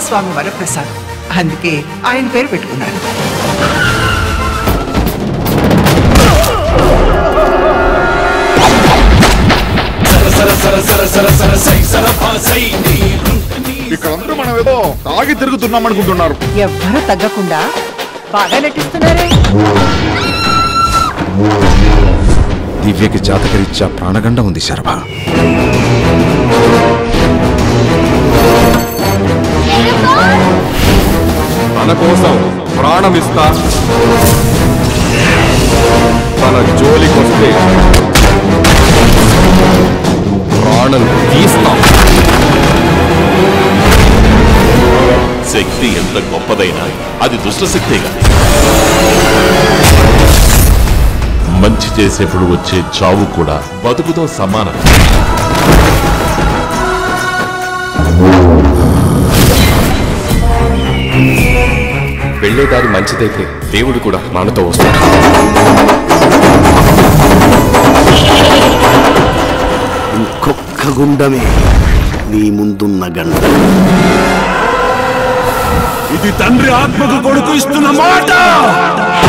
స్వామి వరప్రసాద్ అందుకే ఆయన పేరు పెట్టుకున్నాను ఇక్కడందరూ మనం ఏదో తాగి తిరుగుతున్నాం అనుకుంటున్నారు ఎవ్వరూ తగ్గకుండా బాగా నటిస్తున్నారే దివ్యకి జాతకరీత్యా ప్రాణగండ ఉంది శర్భ తన కోసం ప్రాణమిస్తా తన జోలికొస్తే ప్రాణం తీస్తాం శక్తి ఎంత గొప్పదైనా అది దుష్టశక్తిగా మంచి చేసేప్పుడు వచ్చే చావు కూడా బతుకుతో సమానం వెళ్ళే దారి మంచిదైతే దేవుడు కూడా మనతో వస్తాడు ఇంకొక్క గుండమే నీ ముందున్న గండ ఇది తండ్రి ఆత్మకు కొడుకు ఇస్తున్న మాట